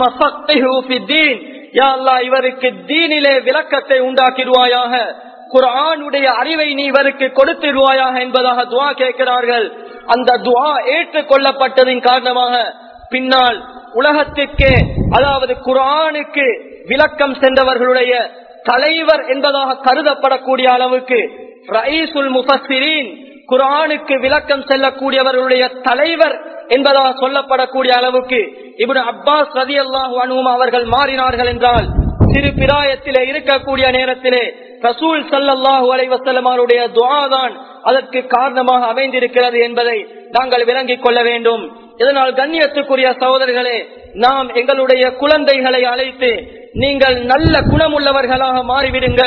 இவருக்கு தீனிலே விளக்கத்தை உண்டாக்கிடுவாயாக குரானுடைய அறிவை நீ இவருக்கு கொடுத்திடுவாயாக என்பதாக துவா கேட்கிறார்கள் அந்த துவா ஏற்றுக்கொள்ளப்பட்டதின் காரணமாக பின்னால் உலகத்திற்கே அதாவது குரானுக்கு விளக்கம் சென்றவர்களுடைய தலைவர் என்பதாக கருதப்படக்கூடிய அளவுக்கு ரைசுல் முஃபஸ்ஸிரீன் குரானுக்கு விளக்கம் செல்லக்கூடியவர்களுடைய தலைவர் என்பதாக சொல்லப்படக்கூடிய அளவுக்கு இவனு அப்பாஸ் ரதி அல்லாஹு அனுவும் அவர்கள் மாறினார்கள் என்றால் சிறு பிராயத்திலே இருக்கக்கூடிய நேரத்திலே ரசூல் சல்லாஹூ அலைவசல்லம் அவருடைய துவாதான் அதற்கு காரணமாக அமைந்திருக்கிறது என்பதை நாங்கள் விளங்கிக் கொள்ள வேண்டும் இதனால் கண்ணியத்துக்குரிய சகோதரர்களே நாம் எங்களுடைய குழந்தைகளை அழைத்து நீங்கள் நல்ல குணமுள்ளவர்களாக மாறிவிடுங்கள்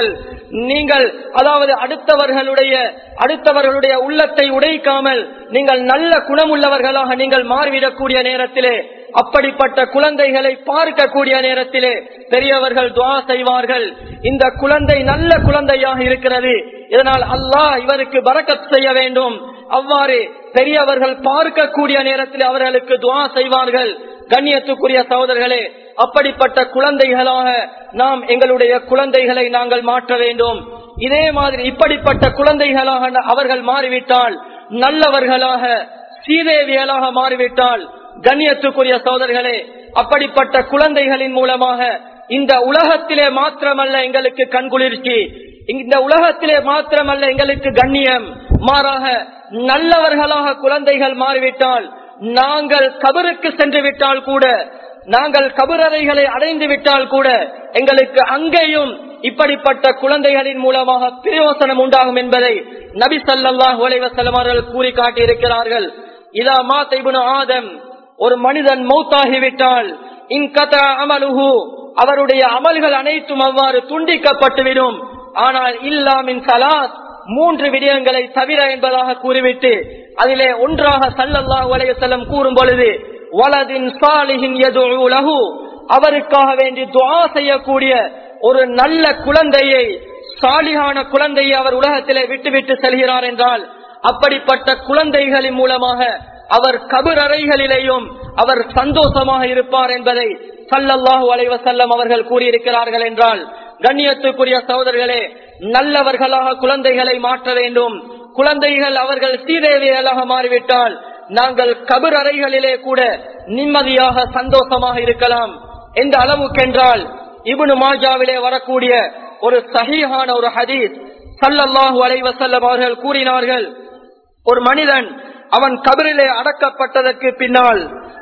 நீங்கள் அதாவது அடுத்தவர்களுடைய அடுத்தவர்களுடைய உள்ளத்தை உடைக்காமல் நீங்கள் நல்ல குணமுள்ளவர்களாக நீங்கள் மாறிவிடக்கூடிய நேரத்திலே அப்படிப்பட்ட குழந்தைகளை பார்க்கக்கூடிய நேரத்திலே பெரியவர்கள் துவா செய்வார்கள் இந்த குழந்தை நல்ல குழந்தையாக இருக்கிறது இதனால் அல்லாஹ் இவருக்கு பறக்கத் செய்ய வேண்டும் அவ்வாறு பெரியவர்கள் பார்க்கக்கூடிய நேரத்தில் அவர்களுக்கு துவா செய்வார்கள் கண்ணியத்துக்குரிய சகோதரர்களே அப்படிப்பட்ட குழந்தைகளாக நாம் எங்களுடைய குழந்தைகளை நாங்கள் மாற்ற வேண்டும் இதே மாதிரி இப்படிப்பட்ட குழந்தைகளாக அவர்கள் மாறிவிட்டால் நல்லவர்களாக சீதேவியலாக மாறிவிட்டால் கண்ணியத்துக்குரிய சோதர்களே அப்படிப்பட்ட குழந்தைகளின் மூலமாக இந்த உலகத்திலே மாத்திரமல்ல எங்களுக்கு கண்குளிர்ச்சி இந்த உலகத்திலே மாத்திரமல்ல எங்களுக்கு கண்ணியம் மாறாக நல்லவர்களாக குழந்தைகள் மாறிவிட்டால் நாங்கள் கபருக்கு சென்று விட்டால் கூட நாங்கள் கபரறைகளை அடைந்து விட்டால் கூட எங்களுக்கு அங்கேயும் இப்படிப்பட்ட குழந்தைகளின் மூலமாக பிரயோசனம் உண்டாகும் என்பதை நபி சல்லாஹ் உலைவசலம் அவர்கள் கூறி காட்டியிருக்கிறார்கள் இதா மாத்தைபுன ஆதம் ஒரு மனிதன் மௌத்தாகிவிட்டால் இன்கத அமலுஹு அவருடைய அமல்கள் அனைத்தும் அவ்வாறு துண்டிக்கப்பட்டுவிடும் ஆனால் இல்லாமின் சலாத் மூன்று விடயங்களை தவிர என்பதாக கூறிவிட்டு அதிலே ஒன்றாக சல்லல்லாஹு அலைஹி வஸல்லம் கூறும் பொழுது வலதின் சாலிஹின் யதுஉ லஹு அவருக்காக வேண்டி துஆ செய்யக்கூடிய ஒரு நல்ல குழந்தையை சாலிகான குழந்தையை அவர் உலகத்திலே விட்டுவிட்டு செல்கிறார் என்றால் அப்படிப்பட்ட குழந்தைகளின் மூலமாக அவர் கபர் அறைகளிலேயும் அவர் சந்தோஷமாக இருப்பார் என்பதை சல்லல்லாஹு அலைவசல்லம் அவர்கள் கூறியிருக்கிறார்கள் என்றால் கண்ணியத்துக்குரிய சகோதரர்களே நல்லவர்களாக குழந்தைகளை மாற்ற வேண்டும் குழந்தைகள் அவர்கள் சீதேவியலாக மாறிவிட்டால் நாங்கள் கபர் அறைகளிலே கூட நிம்மதியாக சந்தோஷமாக இருக்கலாம் எந்த அளவுக்கென்றால் இபுனு மாஜாவிலே வரக்கூடிய ஒரு சஹீஹான ஒரு ஹதீஸ் சல்லல்லாஹு அலைவசல்லம் அவர்கள் கூறினார்கள் ஒரு மனிதன் அவன் கபரிலே அடக்கப்பட்டதற்கு பின்னால்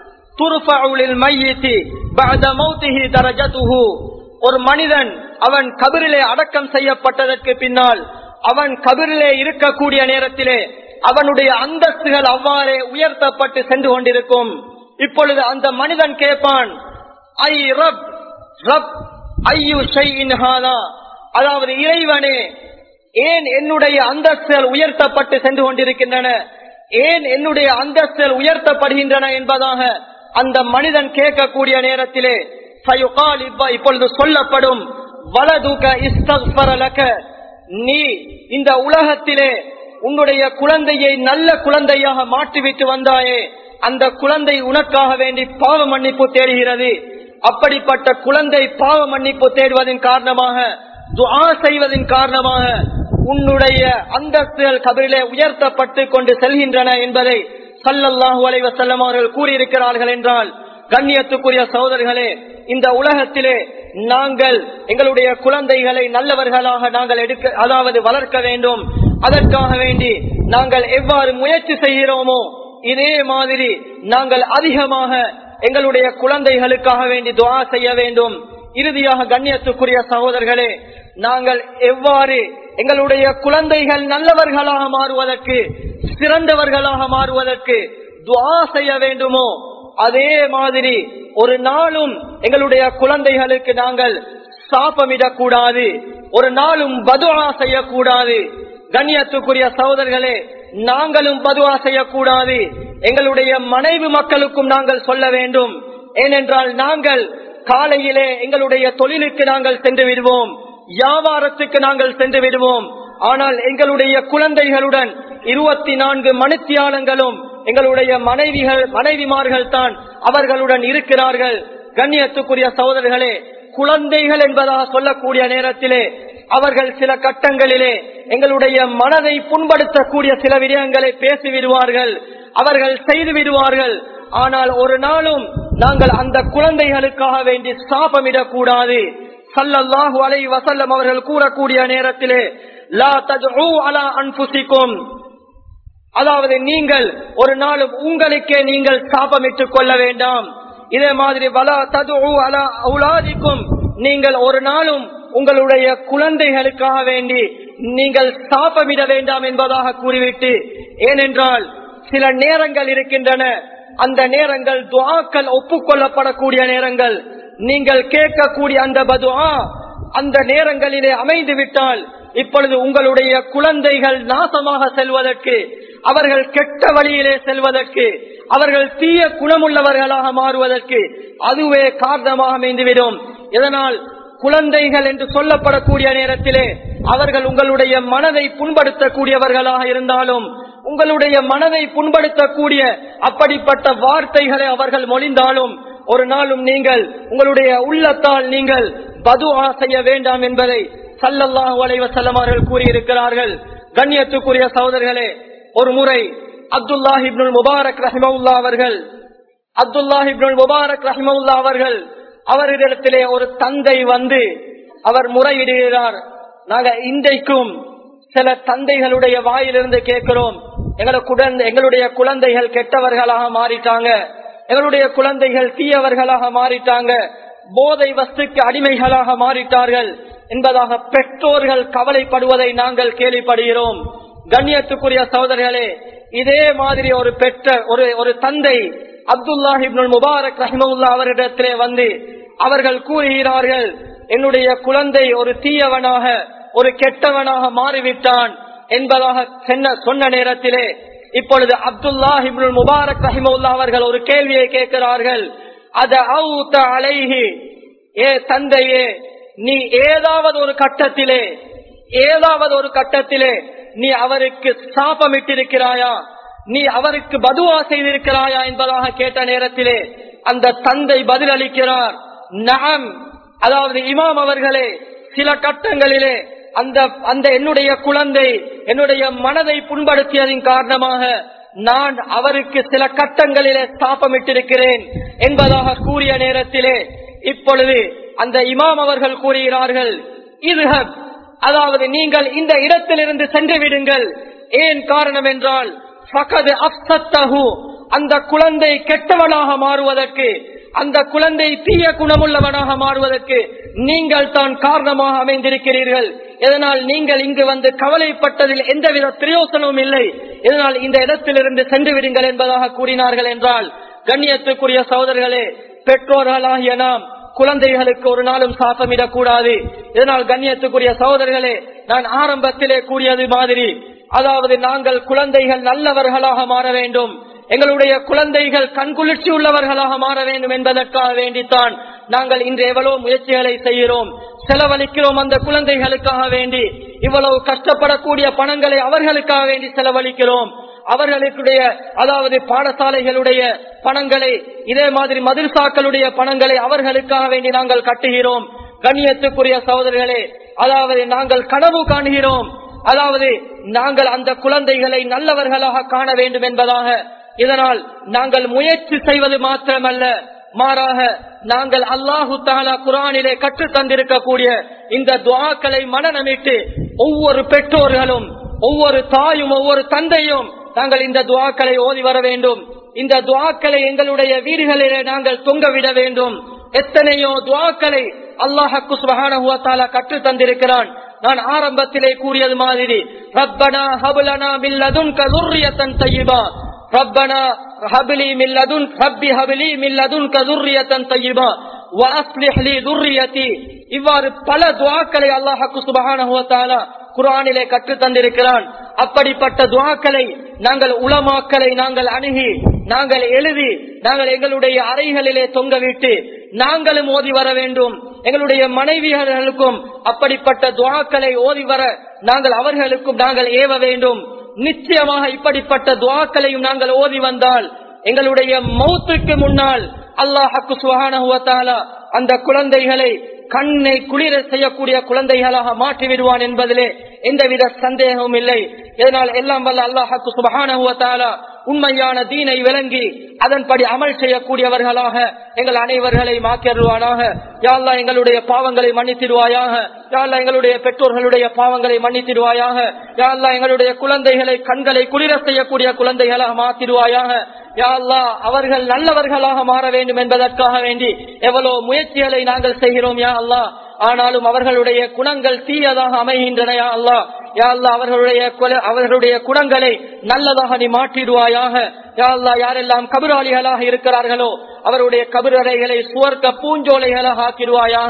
ஒரு மனிதன் அவன் கபிரிலே அடக்கம் செய்யப்பட்டதற்கு பின்னால் அவன் கபிரிலே இருக்கக்கூடிய நேரத்திலே அவனுடைய அந்தஸ்துகள் அவ்வாறே உயர்த்தப்பட்டு சென்று கொண்டிருக்கும் இப்பொழுது அந்த மனிதன் கேட்பான் ஐ ரப் ரப் ஐயு அதாவது இறைவனே ஏன் என்னுடைய அந்தஸ்துகள் உயர்த்தப்பட்டு சென்று கொண்டிருக்கின்றன ஏன் என்னுடைய அந்தஸ்துகள் உயர்த்தப்படுகின்றன என்பதாக அந்த மனிதன் கேட்கக்கூடிய நேரத்திலே இப்பொழுது சொல்லப்படும் வலதுக இஸ்தரலக நீ இந்த உலகத்திலே உன்னுடைய குழந்தையை நல்ல குழந்தையாக மாற்றிவிட்டு வந்தாயே அந்த குழந்தை உனக்காக வேண்டி பாவ மன்னிப்பு தேடுகிறது அப்படிப்பட்ட குழந்தை பாவ மன்னிப்பு தேடுவதன் காரணமாக துஆ செய்வதன் காரணமாக உன்னுடைய அந்தஸ்துகள் கபிலே உயர்த்தப்பட்டு கொண்டு செல்கின்றன என்பதை சல்லல்லாஹு அலைவசல்லம் அவர்கள் கூறியிருக்கிறார்கள் என்றால் கண்ணியத்துக்குரிய சகோதரர்களே இந்த உலகத்திலே நாங்கள் எங்களுடைய குழந்தைகளை நல்லவர்களாக நாங்கள் எடுக்க அதாவது வளர்க்க வேண்டும் அதற்காக வேண்டி நாங்கள் எவ்வாறு முயற்சி செய்கிறோமோ இதே மாதிரி நாங்கள் அதிகமாக எங்களுடைய குழந்தைகளுக்காக வேண்டி துவா செய்ய வேண்டும் இறுதியாக கண்ணியத்துக்குரிய சகோதரர்களே நாங்கள் எவ்வாறு எங்களுடைய குழந்தைகள் நல்லவர்களாக மாறுவதற்கு சிறந்தவர்களாக மாறுவதற்கு துவா செய்ய வேண்டுமோ அதே மாதிரி ஒரு நாளும் எங்களுடைய குழந்தைகளுக்கு நாங்கள் சாப்பமிடக்கூடாது ஒரு நாளும் பதுவா செய்யக்கூடாது கண்ணியத்துக்குரிய சகோதரர்களே நாங்களும் பதுவா செய்யக்கூடாது எங்களுடைய மனைவி மக்களுக்கும் நாங்கள் சொல்ல வேண்டும் ஏனென்றால் நாங்கள் காலையிலே எங்களுடைய தொழிலுக்கு நாங்கள் சென்று விடுவோம் வியாபாரத்துக்கு நாங்கள் சென்று விடுவோம் ஆனால் எங்களுடைய குழந்தைகளுடன் இருபத்தி நான்கு மணித்தியாலங்களும் எங்களுடைய மனைவிகள் மனைவிமார்கள் தான் அவர்களுடன் இருக்கிறார்கள் கண்ணியத்துக்குரிய சகோதரர்களே குழந்தைகள் என்பதாக சொல்லக்கூடிய நேரத்திலே அவர்கள் சில கட்டங்களிலே எங்களுடைய மனதை புண்படுத்தக்கூடிய சில விடயங்களை பேசி விடுவார்கள் அவர்கள் செய்து விடுவார்கள் ஆனால் ஒரு நாளும் நாங்கள் அந்த குழந்தைகளுக்காக வேண்டி சாபமிடக்கூடாது சல்லல்லாஹு அலை வசல்லம் அவர்கள் கூறக்கூடிய நேரத்திலே லா தத்உ அலா அன்புசிக்கும் அதாவது நீங்கள் ஒரு நாளும் உங்களுக்கே நீங்கள் சாபமிட்டுக் கொள்ள வேண்டாம் இதே மாதிரி வலா ததுஉ அலா அவுலாதிக்கும் நீங்கள் ஒரு நாளும் உங்களுடைய குழந்தைகளுக்காக வேண்டி நீங்கள் சாபமிட வேண்டாம் என்பதாக கூறிவிட்டு ஏனென்றால் சில நேரங்கள் இருக்கின்றன அந்த நேரங்கள் துவாக்கள் ஒப்புக்கொள்ளப்படக்கூடிய நேரங்கள் நீங்கள் கேட்கக்கூடிய அந்த பதுவா அந்த நேரங்களிலே அமைந்து விட்டால் இப்பொழுது உங்களுடைய குழந்தைகள் நாசமாக செல்வதற்கு அவர்கள் கெட்ட வழியிலே செல்வதற்கு அவர்கள் தீய குணமுள்ளவர்களாக மாறுவதற்கு அதுவே காரணமாக அமைந்துவிடும் இதனால் குழந்தைகள் என்று சொல்லப்படக்கூடிய நேரத்திலே அவர்கள் உங்களுடைய மனதை புண்படுத்தக்கூடியவர்களாக இருந்தாலும் உங்களுடைய மனதை புண்படுத்தக்கூடிய அப்படிப்பட்ட வார்த்தைகளை அவர்கள் மொழிந்தாலும் ஒரு நாளும் நீங்கள் உங்களுடைய உள்ளத்தால் நீங்கள் பதுவா செய்ய வேண்டாம் என்பதை சல்லல்லாஹு அலைவசல்லம் அவர்கள் கூறியிருக்கிறார்கள் கண்ணியத்துக்குரிய சகோதரர்களே ஒரு முறை அப்துல்லாஹிப்னுல் முபாரக் ரஹிமவுல்லா அவர்கள் அப்துல்லாஹிப்னுல் முபாரக் ரஹிமவுல்லா அவர்கள் அவரிடத்திலே ஒரு தந்தை வந்து அவர் முறையிடுகிறார் நாங்க இன்றைக்கும் சில தந்தைகளுடைய வாயிலிருந்து கேட்கிறோம் எங்களோட குழந்தை எங்களுடைய குழந்தைகள் கெட்டவர்களாக மாறிட்டாங்க எங்களுடைய குழந்தைகள் தீயவர்களாக மாறிட்டாங்க போதை வஸ்துக்கு அடிமைகளாக மாறிட்டார்கள் என்பதாக பெற்றோர்கள் கவலைப்படுவதை நாங்கள் கேள்விப்படுகிறோம் கண்ணியத்துக்குரிய சகோதரர்களே இதே மாதிரி ஒரு பெற்ற ஒரு ஒரு தந்தை அப்துல்லாஹிப்னுல் முபாரக் ரஹிமவுல்லா அவரிடத்திலே வந்து அவர்கள் கூறுகிறார்கள் என்னுடைய குழந்தை ஒரு தீயவனாக ஒரு கெட்டவனாக மாறிவிட்டான் என்பதாக சொன்ன- சொன்ன நேரத்திலே இப்பொழுது அப்துல்லாஹிப்னுல் முபாரக் ரஹிமவுல்லா அவர்கள் ஒரு கேள்வியை கேட்கிறார்கள் அத அவுத்த அலைஹி ஏ தந்தையே நீ ஏதாவது ஒரு கட்டத்திலே ஏதாவது ஒரு கட்டத்திலே நீ அவருக்கு சாபமிட்டிருக்கிறாயா நீ அவருக்கு பதுவா செய்திருக்கிறாயா என்பதாக கேட்ட நேரத்திலே அந்த தந்தை பதிலளிக்கிறார் நகம் அதாவது இமாம் அவர்களே சில கட்டங்களிலே அந்த அந்த என்னுடைய குழந்தை என்னுடைய மனதை புண்படுத்தியதின் காரணமாக நான் அவருக்கு சில கட்டங்களிலே ஸ்தாபமிட்டிருக்கிறேன் என்பதாக கூறிய நேரத்திலே இப்பொழுது அந்த இமாம் அவர்கள் கூறுகிறார்கள் இதுஹப் அதாவது நீங்கள் இந்த இடத்திலிருந்து சென்று விடுங்கள் ஏன் காரணம் என்றால் ஃபகது அப்சத்தஹு அந்த குழந்தை கெட்டவனாக மாறுவதற்கு அந்த குழந்தை தீய குணமுள்ளவனாக மாறுவதற்கு நீங்கள் தான் காரணமாக அமைந்திருக்கிறீர்கள் இதனால் நீங்கள் இங்கு வந்து கவலைப்பட்டதில் எந்தவித பிரயோசனமும் இல்லை இதனால் இந்த இடத்திலிருந்து சென்று விடுங்கள் என்பதாக கூறினார்கள் என்றால் கண்ணியத்துக்குரிய சகோதரர்களே பெற்றோர்களாகிய நாம் குழந்தைகளுக்கு ஒரு நாளும் சாசமிடக் கூடாது இதனால் கண்ணியத்துக்குரிய சகோதரர்களே நான் ஆரம்பத்திலே கூறியது மாதிரி அதாவது நாங்கள் குழந்தைகள் நல்லவர்களாக மாற வேண்டும் எங்களுடைய குழந்தைகள் கண்குளிர்ச்சி உள்ளவர்களாக மாற வேண்டும் என்பதற்காக வேண்டித்தான் நாங்கள் இன்று எவ்வளவு முயற்சிகளை செய்கிறோம் செலவழிக்கிறோம் அந்த குழந்தைகளுக்காக வேண்டி இவ்வளவு கஷ்டப்படக்கூடிய பணங்களை அவர்களுக்காக வேண்டி செலவழிக்கிறோம் அவர்களுடைய அதாவது பாடசாலைகளுடைய பணங்களை இதே மாதிரி மதிர்சாக்களுடைய பணங்களை அவர்களுக்காக வேண்டி நாங்கள் கட்டுகிறோம் கண்ணியத்துக்குரிய சகோதரர்களே அதாவது நாங்கள் கனவு காணுகிறோம் அதாவது நாங்கள் அந்த குழந்தைகளை நல்லவர்களாக காண வேண்டும் என்பதாக இதனால் நாங்கள் முயற்சி செய்வது மாத்திரமல்ல மாறாக நாங்கள் அல்லாஹு தாலா குரானிலே கற்று தந்திருக்கக்கூடிய இந்த துவாக்களை மனநமிட்டு ஒவ்வொரு பெற்றோர்களும் ஒவ்வொரு தாயும் ஒவ்வொரு தந்தையும் நாங்கள் இந்த துவாக்களை ஓதி வர வேண்டும் இந்த துவாக்களை எங்களுடைய வீடுகளிலே நாங்கள் தொங்கவிட வேண்டும் எத்தனையோ துவாக்களை அல்லாஹக்கு சுபஹானஹுவத்தாலா கற்று தந்திருக்கிறான் நான் ஆரம்பத்திலே கூறியது மாதிரி ரப்பனா ஹபுலனா மில்லதுன் கதுர்ரியத்தன் தையிபா ربنا هب لي من لدنك رب هب لي من لدنك ذرية طيبة واصلح لي ذريتي இவ்வாறு பல துவாக்களை அல்லாஹ்க்கு சுப்ஹானஹு வ தஆலா குர்ஆனிலே கற்று தந்திருக்கிறான் அப்படிப்பட்ட துவாக்களை நாங்கள் உலமாக்களை நாங்கள் அணுகி நாங்கள் எழுதி நாங்கள் எங்களுடைய அறைகளிலே தொங்கவிட்டு நாங்களும் ஓதி வர வேண்டும் எங்களுடைய மனைவியர்களுக்கும் அப்படிப்பட்ட துவாக்களை ஓதி வர நாங்கள் அவர்களுக்கும் நாங்கள் ஏவ வேண்டும் நிச்சயமாக இப்படிப்பட்ட துவாக்களையும் நாங்கள் ஓதி வந்தால் எங்களுடைய மௌத்துக்கு முன்னால் அல்லாஹக்கு சுகானா அந்த குழந்தைகளை கண்ணை குளிர செய்யக்கூடிய குழந்தைகளாக மாற்றி விடுவான் என்பதிலே எந்தவித சந்தேகமும் இல்லை இதனால் எல்லாம் வல்ல அல்லாஹக்கு சுபகான உண்மையான தீனை விளங்கி அதன்படி அமல் செய்யக்கூடியவர்களாக எங்கள் அனைவர்களை மாக்கிடுவானாக யாழ்லா எங்களுடைய பாவங்களை மன்னித்திடுவாயாக யாழ்லா எங்களுடைய பெற்றோர்களுடைய பாவங்களை மன்னித்திடுவாயாக யாழ்லா எங்களுடைய குழந்தைகளை கண்களை குளிர செய்யக்கூடிய குழந்தைகளாக மாத்திடுவாயாக யாழ்லா அவர்கள் நல்லவர்களாக மாற வேண்டும் என்பதற்காக வேண்டி எவ்வளவு முயற்சிகளை நாங்கள் செய்கிறோம் யா அல்லா ஆனாலும் அவர்களுடைய குணங்கள் தீயதாக அமைகின்றன யா அல்லா யா அல்லா அவர்களுடைய கொல- அவர்களுடைய குணங்களை நல்லதாக நீ மாற்றிடுவாயாக யா அல்லா யாரெல்லாம் கபிராளிகளாக இருக்கிறார்களோ அவருடைய கபிரறைகளை சுவர்க்க பூஞ்சோலைகளாக ஆக்கிடுவாயாக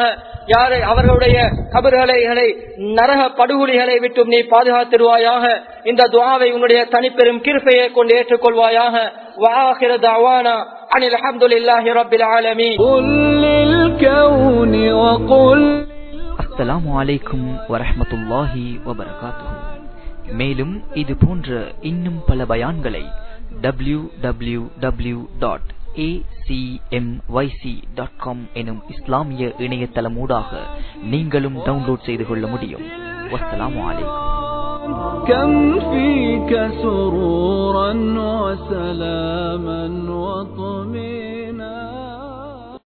யாரை அவர்களுடைய கபர்களை நரக படுகொலிகளை விட்டும் நீ பாதுகாத்திடுவாயாக இந்த துவாவை உன்னுடைய தனிப்பெரும் கிருப்பையை கொண்டு ஏற்றுக்கொள்வாயாக وآخر دعوانا عن الحمد لله رب العالمين قل للكون وقل அஸ்ஸலாமு அலைக்கும் வரஹ்மத்துல்லாஹி வபரகாத்துஹு மேலும் இது போன்ற இன்னும் பல பயான்களை W W W dot dot com எனும் இஸ்லாமிய இணையதளமூடாக நீங்களும் டவுன்லோட் செய்து கொள்ள முடியும் வஸ்ஸலாமு அலைக்கும் كم فيك سرورا وسلام